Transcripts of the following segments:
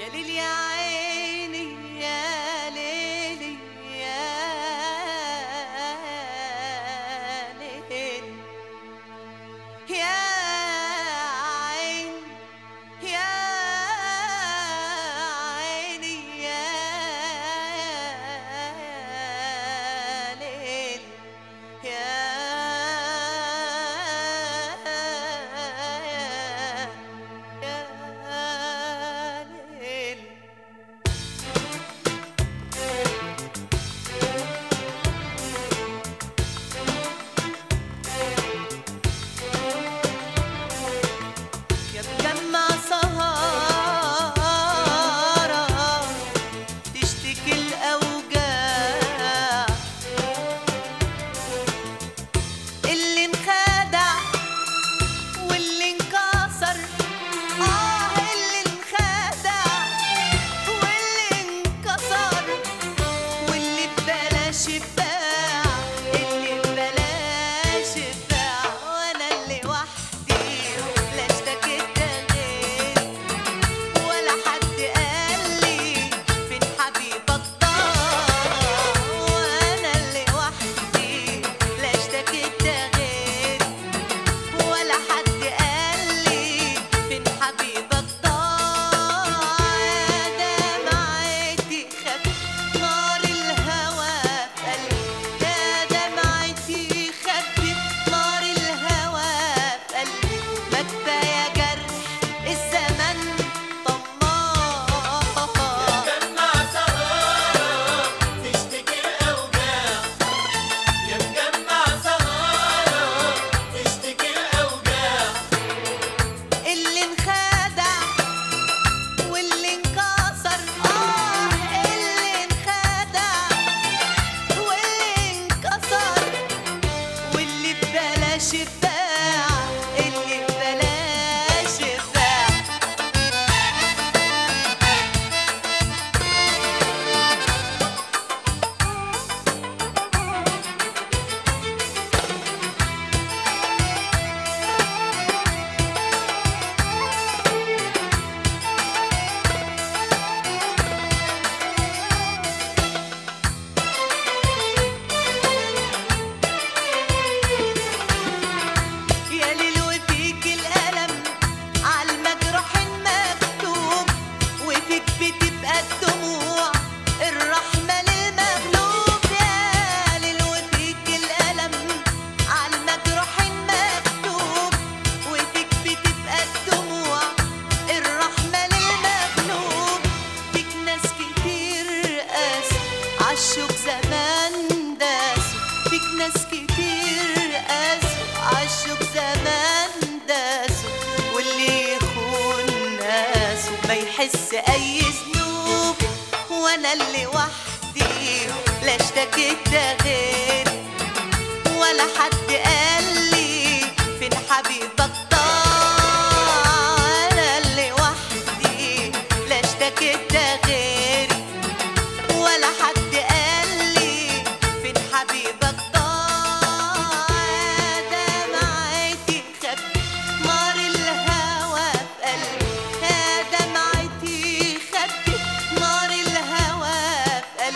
ليل يا عيني يا ليلي يا ليل يا عين يا عيني يا ليل يا يا ليل يا مجمع سهارة تشتكي الأوجاع اللي انخدع واللي انكسر آه اللي انخدع واللي انكسر واللي ببلاش باع اللي ببلاش باع وانا اللي وحدي لا اشتكيت غير ولا حد قال لي فين حبيبك ضاع وانا اللي وحدي لا اشتكيت غير ولا حد قال لي فين حبيبك ضاع يا دمعتي خف نار الهوى في قلبي يا دمعتي خبي نار الهوى في قلبي ما كفايه جرح الزمن طماع مجمع سهارة تشتكي الأوجاع يا مجمع سهارة تشتكي الأوجاع اللي انخدع واللي انكسر اه اللي انخدع واللي انكسر واللي ببلاش باع اللي ببلاش باع يا ليل وفيك الألم عالمجروح مكتوب وفيك بتبقى الدموع الرحمة للمغلوب يا ليل وفيك الألم عالمجروح مكتوب وفيك بتبقى الدموع الرحمة للمغلوب فيك ناس كتير قاسوا عالشوك زمان داسوا فيك ناس كتير قاسوا عالشوك زمان داسوا واللي يخون ناسه ما يحس اي ذنوب وانا اللي وحدي لا اشتكيت غير ولا حد قال لي فين حبيبك ضاع انا اللي وحدي لا اشتكيت غيري ولا حد قال لي فين حبيبك ضاع يا دمعتي خبي نار الهوى في قلبي يا دمعتي خبي نار الهوى في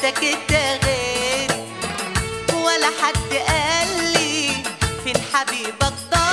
سكت غيري ولا حد قال لي فين حبيبك ضاع